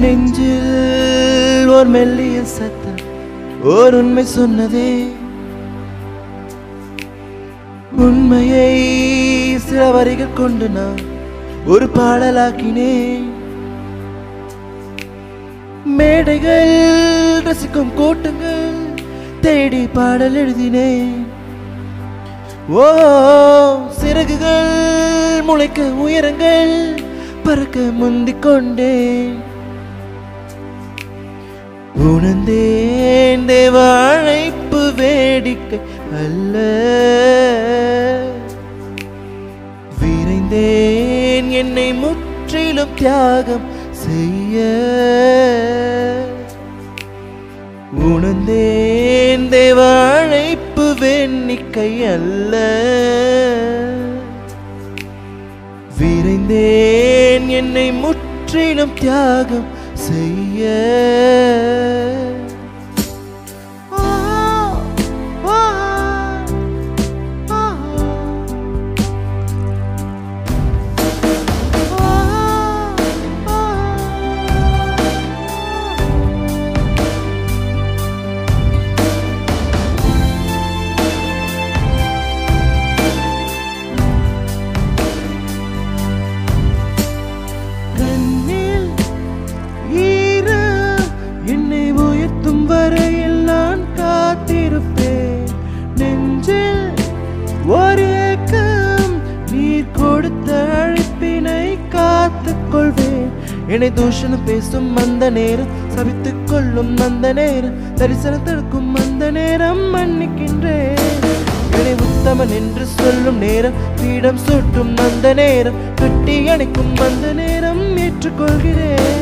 நெஞ்சில் ஒரு மெல்லிய சத்தம் ஓர் உண்மை சொன்னதே உண்மையை சில வரிகள் கொண்டு நான் ஒரு பாடலாக்கினேன் மேடைகள் ரசிக்கும் கூட்டங்கள் தேடி பாடல் எழுதினேன் ஓ சிறகுகள் முளைக்க உயரங்கள் பறக்க முந்திக் கொண்டேன் உணர்ந்தேன் தேவ அழைப்பு வேடிக்கை அல்ல விரைந்தேன் என்னை முற்றிலும் தியாகம் செய்ய உணர்ந்தேன் தேவ அழைப்பு வெண்ணிக்கை அல்ல விரைந்தேன் என்னை முற்றிலும் தியாகம் செய்ய ஆ, ஆ, ஆ. கண்ணில் ஈரம் என்னை உயர்த்தும் வரையில் நான் காத்திருப்பேன் நெஞ்சில் ஒரு ஏக்கம் நீர் கொடுத்த அழைப்பினை காத்துக் கொள்வேன் என்னை தூஷணம் பேசும் அந்த நேரம் சபித்துக் கொள்ளும் அந்த நேரம் தரிசனம் தடுக்கும் அந்த நேரம் மன்னிக்கின்றேன் என்னை உத்தமன் என்று சொல்லும் நேரம் பீடம் சுட்டும் அந்த நேரம் கட்டி அணைக்கும் அந்த நேரம் ஏற்றுக்கொள்கிறேன்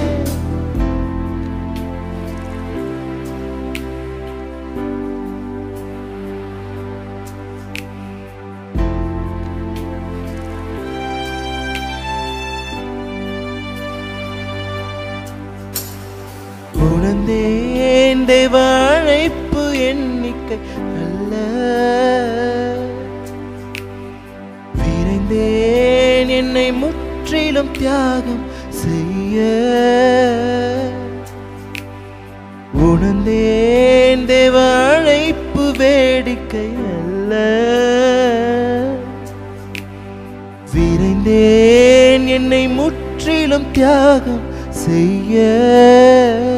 உணர்ந்தேன் தேவ அழைப்பு எண்ணிக்கை அல்ல விரைந்தேன் என்னை முற்றிலும் தியாகம் செய்ய உணர்ந்தேன் தேவ அழைப்பு வேடிக்கை அல்ல விரைந்தேன் என்னை முற்றிலும் தியாகம் செய்ய